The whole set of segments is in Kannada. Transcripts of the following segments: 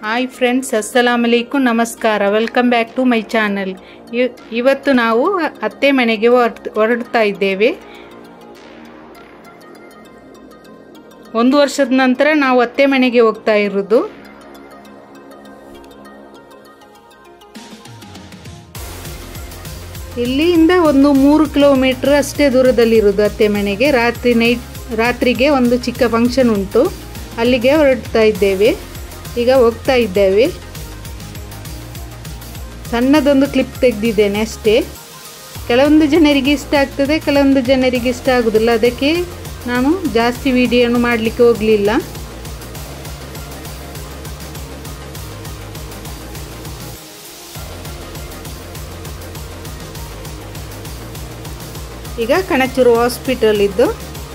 ಹಾಯ್ ಫ್ರೆಂಡ್ಸ್ ಅಸ್ಸಲಾಮ್ ಅಲೈಕುಮ್ ನಮಸ್ಕಾರ welcome back to my channel ಇವತ್ತು ನಾವು ಅತ್ತೆ ಮನೆಗೆ ಹೊರಟ್ ಹೊರಡ್ತಾ ಇದ್ದೇವೆ ಒಂದು ವರ್ಷದ ನಂತರ ನಾವು ಅತ್ತೆ ಮನೆಗೆ ಹೋಗ್ತಾ ಇರೋದು ಇಲ್ಲಿಂದ ಒಂದು ಮೂರು ಕಿಲೋಮೀಟ್ರ್ ಅಷ್ಟೇ ದೂರದಲ್ಲಿರೋದು ಅತ್ತೆ ಮನೆಗೆ ರಾತ್ರಿ ನೈಟ್ ರಾತ್ರಿಗೆ ಒಂದು ಚಿಕ್ಕ ಫಂಕ್ಷನ್ ಉಂಟು ಅಲ್ಲಿಗೆ ಹೊರಡ್ತಾ ಇದ್ದೇವೆ ಈಗ ಹೋಗ್ತಾ ಇದ್ದೇವೆ ಸಣ್ಣದೊಂದು ಕ್ಲಿಪ್ ತೆಗೆದಿದ್ದೇನೆ ಅಷ್ಟೇ ಕೆಲವೊಂದು ಜನರಿಗೆ ಇಷ್ಟ ಆಗ್ತದೆ ಕೆಲವೊಂದು ಜನರಿಗೆ ಇಷ್ಟ ಆಗೋದಿಲ್ಲ ಅದಕ್ಕೆ ನಾನು ಜಾಸ್ತಿ ವಿಡಿಯೋನು ಮಾಡಲಿಕ್ಕೆ ಹೋಗಲಿಲ್ಲ ಈಗ ಕಣಚೂರು ಹಾಸ್ಪಿಟಲ್ ಇದ್ದು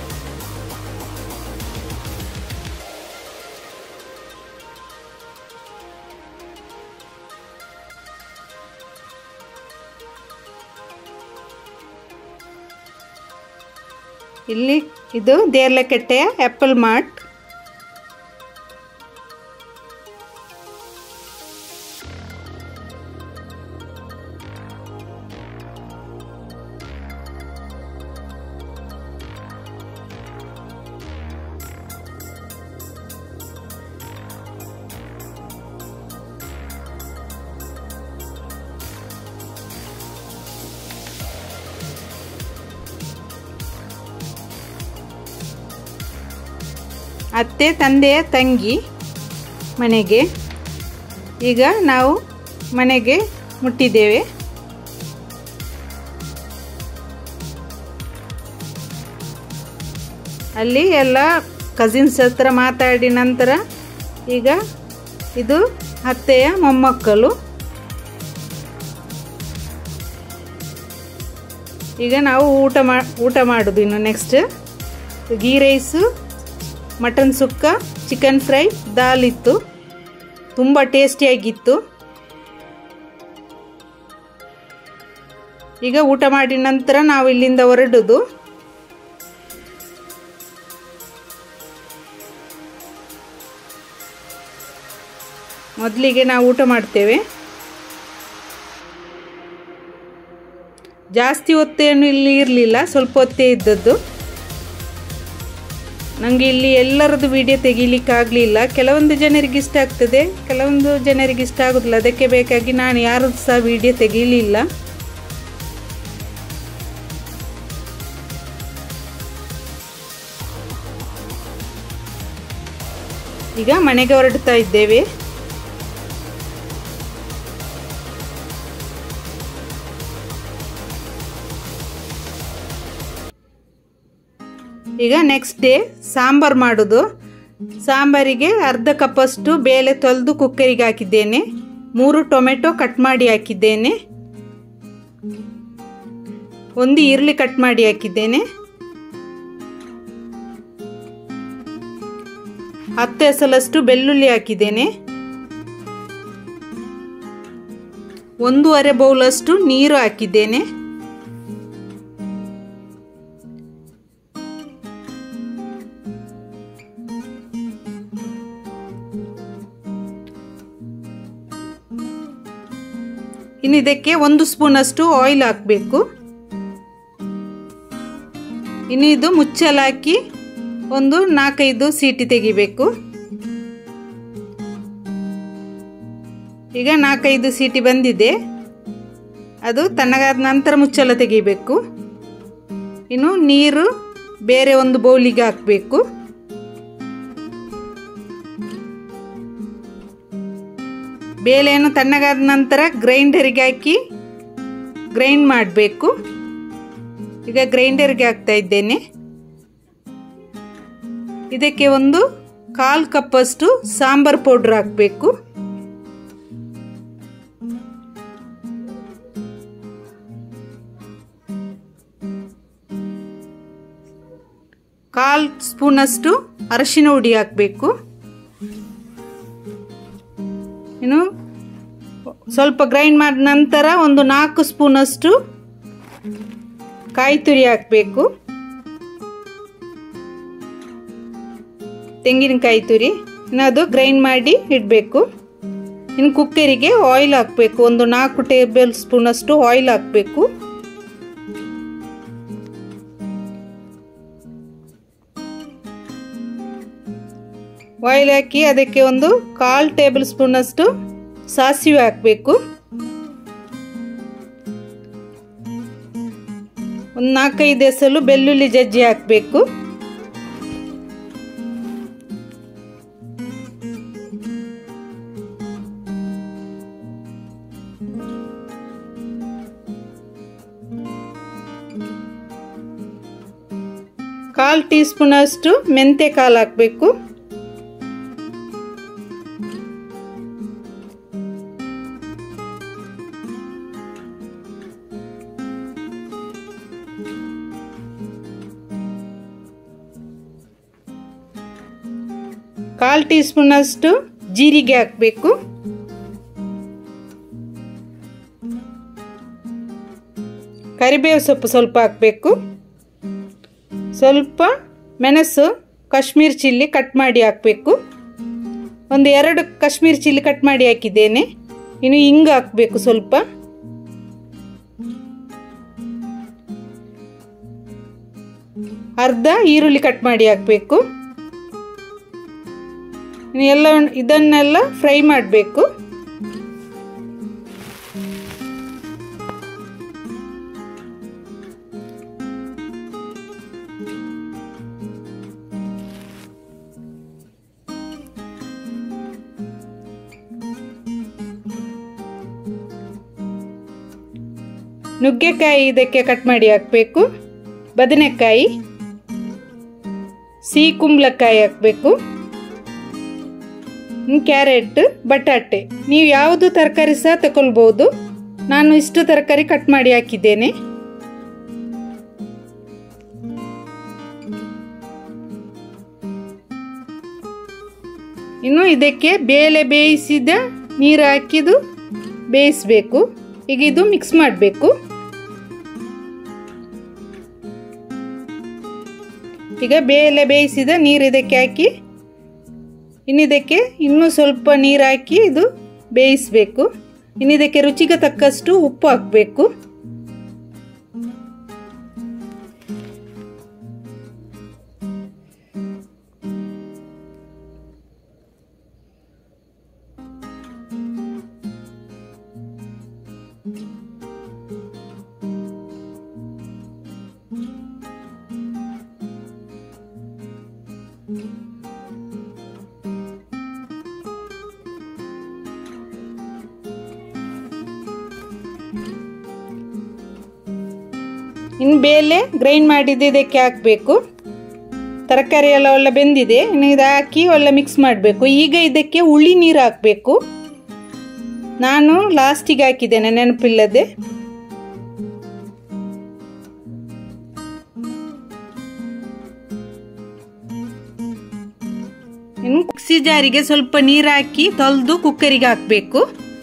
ಇಲ್ಲಿ ಇದು ದೇರ್ಲಕಟ್ಟೆಯ ಆ್ಯಪಲ್ ಮಾರ್ಟ್ ಅತ್ತೆ ತಂದೆಯ ತಂಗಿ ಮನೆಗೆ ಈಗ ನಾವು ಮನೆಗೆ ಮುಟ್ಟಿದ್ದೇವೆ ಅಲ್ಲಿ ಎಲ್ಲ ಕಸಿನ್ಸ್ ಹತ್ರ ಮಾತಾಡಿ ನಂತರ ಈಗ ಇದು ಅತ್ತೆಯ ಮೊಮ್ಮಕ್ಕಳು ಈಗ ನಾವು ಊಟ ಮಾ ಊಟ ಮಾಡೋದು ಇನ್ನು next ghee rice mutton sukka chicken fry ದಾಲ್ ಇತ್ತು ತುಂಬ ಟೇಸ್ಟಿಯಾಗಿತ್ತು ಈಗ ಊಟ ಮಾಡಿದ ನಂತರ ನಾವು ಇಲ್ಲಿಂದ ಹೊರಡೋದು ಮೊದಲಿಗೆ ನಾವು ಊಟ ಮಾಡ್ತೇವೆ ಜಾಸ್ತಿ ಹೊತ್ತೇನು ಇಲ್ಲಿ ಇರಲಿಲ್ಲ ಸ್ವಲ್ಪ ಹೊತ್ತೇ ಇದ್ದದ್ದು ನನಗೆ ಇಲ್ಲಿ ಎಲ್ಲರದ್ದು ವಿಡಿಯೋ ತೆಗೀಲಿಕ್ಕೆ ಆಗಲಿಲ್ಲ ಕೆಲವೊಂದು ಜನರಿಗೆ ಇಷ್ಟ ಆಗ್ತದೆ ಕೆಲವೊಂದು ಜನರಿಗೆ ಇಷ್ಟ ಆಗೋದಿಲ್ಲ ಅದಕ್ಕೆ ಬೇಕಾಗಿ ನಾನು ಯಾರದ್ದು ಸಹ ವಿಡಿಯೋ ತೆಗೀಲಿಲ್ಲ ಈಗ ಮನೆಗೆ ಹೊರಡ್ತಾ ಇದ್ದೇವೆ ಈಗ ನೆಕ್ಸ್ಟ್ ಡೇ ಸಾಂಬಾರು ಮಾಡೋದು ಸಾಂಬಾರಿಗೆ ಅರ್ಧ ಕಪ್ಪಷ್ಟು ಬೇಳೆ ತೊಳೆದು ಕುಕ್ಕರಿಗೆ ಹಾಕಿದ್ದೇನೆ ಮೂರು ಟೊಮೆಟೊ ಕಟ್ ಮಾಡಿ ಹಾಕಿದ್ದೇನೆ ಒಂದು ಈರುಳ್ಳಿ ಕಟ್ ಮಾಡಿ ಹಾಕಿದ್ದೇನೆ ಹತ್ತು ಎಸಲಷ್ಟು ಬೆಳ್ಳುಳ್ಳಿ ಹಾಕಿದ್ದೇನೆ ಒಂದೂವರೆ ಬೌಲಷ್ಟು ನೀರು ಹಾಕಿದ್ದೇನೆ ಇನ್ನು ಇದಕ್ಕೆ ಒಂದು ಸ್ಪೂನಷ್ಟು ಆಯಿಲ್ ಹಾಕಬೇಕು ಇನ್ನು ಇದು ಮುಚ್ಚಲಾಕಿ ಒಂದು ನಾಲ್ಕೈದು ಸೀಟಿ ತೆಗಿಬೇಕು ಈಗ ನಾಲ್ಕೈದು ಸೀಟಿ ಬಂದಿದೆ ಅದು ತಣ್ಣಗಾದ ನಂತರ ಮುಚ್ಚಲ ತೆಗಿಬೇಕು ಇನ್ನು ನೀರು ಬೇರೆ ಒಂದು ಬೌಲಿಗೆ ಹಾಕಬೇಕು ಬೇಳೆಯನ್ನು ತಣ್ಣಗಾದ ನಂತರ ಗ್ರೈಂಡರಿಗೆ ಹಾಕಿ ಗ್ರೈಂಡ್ ಮಾಡಬೇಕು ಈಗ ಗ್ರೈಂಡರ್ಗೆ ಹಾಕ್ತಾ ಇದ್ದೇನೆ ಇದಕ್ಕೆ ಒಂದು ಕಾಲು ಕಪ್ಪಷ್ಟು ಸಾಂಬಾರ್ ಪೌಡ್ರ್ ಹಾಕಬೇಕು ಕಾಲು ಸ್ಪೂನಷ್ಟು ಅರಶಿನ ಹುಡಿ ಹಾಕಬೇಕು ಇನ್ನು ಸ್ವಲ್ಪ ಗ್ರೈಂಡ್ ಮಾಡಿದ ನಂತರ ಒಂದು ನಾಲ್ಕು ಸ್ಪೂನಷ್ಟು ಕಾಯಿ ತುರಿ ಹಾಕಬೇಕು ತೆಂಗಿನಕಾಯಿ ತುರಿ ಇನ್ನು ಅದು ಗ್ರೈಂಡ್ ಮಾಡಿ ಇಡಬೇಕು ಇನ್ನು ಕುಕ್ಕರಿಗೆ ಆಯಿಲ್ ಹಾಕಬೇಕು ಒಂದು ನಾಲ್ಕು ಟೇಬಲ್ ಸ್ಪೂನಷ್ಟು ಆಯಿಲ್ ಹಾಕಬೇಕು ಆಯಿಲ್ ಹಾಕಿ ಅದಕ್ಕೆ ಒಂದು ಕಾಲು ಟೇಬಲ್ ಸ್ಪೂನಷ್ಟು ಸಾಸಿವೆ ಹಾಕಬೇಕು ಒಂದು ನಾಲ್ಕೈದು ಎಸಲು ಬೆಳ್ಳುಳ್ಳಿ ಜಜ್ಜಿ ಹಾಕಬೇಕು ಕಾಲು ಟೀ ಸ್ಪೂನಷ್ಟು ಮೆಂತ್ಯ ಕಾಳು ಹಾಕಬೇಕು ಕಾಲು ಟೀ ಸ್ಪೂನಷ್ಟು ಜೀರಿಗೆ ಹಾಕಬೇಕು ಕರಿಬೇವು ಸೊಪ್ಪು ಸ್ವಲ್ಪ ಹಾಕಬೇಕು ಸ್ವಲ್ಪ ಮೆಣಸು ಕಾಶ್ಮೀರ್ ಚಿಲ್ಲಿ ಕಟ್ ಮಾಡಿ ಹಾಕಬೇಕು ಒಂದು ಎರಡು ಕಾಶ್ಮೀರ್ ಚಿಲ್ಲಿ ಕಟ್ ಮಾಡಿ ಹಾಕಿದ್ದೇನೆ ಇನ್ನು ಹಿಂಗೆ ಹಾಕಬೇಕು ಸ್ವಲ್ಪ ಅರ್ಧ ಈರುಳ್ಳಿ ಕಟ್ ಮಾಡಿ ಹಾಕಬೇಕು ಎಲ್ಲ ಇದನ್ನೆಲ್ಲ ಫ್ರೈ ಮಾಡಬೇಕು ನುಗ್ಗೆಕಾಯಿ ಇದಕ್ಕೆ ಕಟ್ ಮಾಡಿ ಹಾಕಬೇಕು ಬದನೆಕಾಯಿ ಸಿಹಿ ಕುಂಬಳಕಾಯಿ ಹಾಕಬೇಕು ಕ್ಯಾರೆಟ್ ಬಟಾಟೆ ನೀವು ಯಾವುದು ತರಕಾರಿ ಸಹ ತಗೊಳ್ಬೋದು ನಾನು ಇಷ್ಟು ತರಕಾರಿ ಕಟ್ ಮಾಡಿ ಹಾಕಿದ್ದೇನೆ ಇನ್ನು ಇದಕ್ಕೆ ಬೇಳೆ ಬೇಯಿಸಿದ ನೀರು ಹಾಕಿದು ಬೇಯಿಸಬೇಕು ಈಗ ಇದು ಮಿಕ್ಸ್ ಮಾಡಬೇಕು ಈಗ ಬೇಳೆ ಬೇಯಿಸಿದ ನೀರು ಇದಕ್ಕೆ ಹಾಕಿ ಇನ್ನಿದಕ್ಕೆ ಇನ್ನೂ ಸ್ವಲ್ಪ ನೀರು ಹಾಕಿ ಇದು ಬೇಯಿಸಬೇಕು ಇನ್ನಿದಕ್ಕೆ ರುಚಿಗೆ ತಕ್ಕಷ್ಟು ಉಪ್ಪು ಹಾಕಬೇಕು ಇನ್ನು ಬೇಳೆ ಗ್ರೈಂಡ್ ಮಾಡಿದ್ದು ಇದಕ್ಕೆ ಹಾಕಬೇಕು ತರಕಾರಿ ಎಲ್ಲ ಒಳ್ಳೆ ಬೆಂದಿದೆ ಇನ್ನು ಇದು ಹಾಕಿ ಒಳ್ಳೆ ಮಿಕ್ಸ್ ಮಾಡಬೇಕು ಈಗ ಇದಕ್ಕೆ ಹುಳಿ ನೀರು ಹಾಕಬೇಕು ನಾನು ಲಾಸ್ಟಿಗೆ ಹಾಕಿದ್ದೇನೆ ನೆನಪಿಲ್ಲದೆ ಇನ್ನು ಮಿಕ್ಸಿ ಜಾರಿಗೆ ಸ್ವಲ್ಪ ನೀರು ಹಾಕಿ ತೊಳೆದು ಕುಕ್ಕರಿಗೆ ಹಾಕಬೇಕು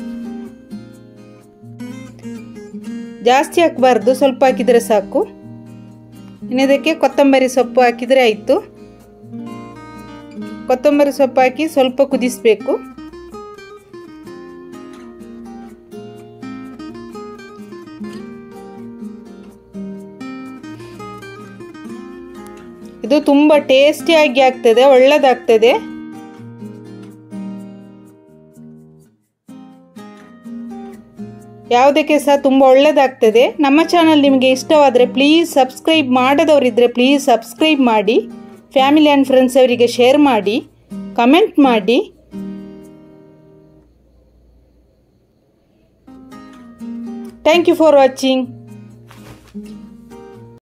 ಜಾಸ್ತಿ ಹಾಕಬಾರ್ದು ಸ್ವಲ್ಪ ಹಾಕಿದರೆ ಸಾಕು ಇನ್ನು ಇದಕ್ಕೆ ಕೊತ್ತಂಬರಿ ಸೊಪ್ಪು ಹಾಕಿದರೆ ಆಯಿತು ಕೊತ್ತಂಬರಿ ಸೊಪ್ಪು ಹಾಕಿ ಸ್ವಲ್ಪ ಕುದಿಸಬೇಕು ಇದು ತುಂಬ ಟೇಸ್ಟಿಯಾಗಿ ಆಗ್ತದೆ ಒಳ್ಳೆದಾಗ್ತದೆ ಯಾವುದಕ್ಕೆ ಸಹ ತುಂಬ ಒಳ್ಳೆಯದಾಗ್ತದೆ ನಮ್ಮ ಚಾನಲ್ ನಿಮಗೆ ಇಷ್ಟವಾದರೆ ಪ್ಲೀಸ್ ಸಬ್ಸ್ಕ್ರೈಬ್ ಮಾಡದವರಿದ್ದರೆ ಪ್ಲೀಸ್ ಸಬ್ಸ್ಕ್ರೈಬ್ ಮಾಡಿ ಫ್ಯಾಮಿಲಿ ಆ್ಯಂಡ್ ಫ್ರೆಂಡ್ಸ್ ಅವರಿಗೆ ಶೇರ್ ಮಾಡಿ ಕಮೆಂಟ್ ಮಾಡಿ ಥ್ಯಾಂಕ್ ಯು ಫಾರ್ ವಾಚಿಂಗ್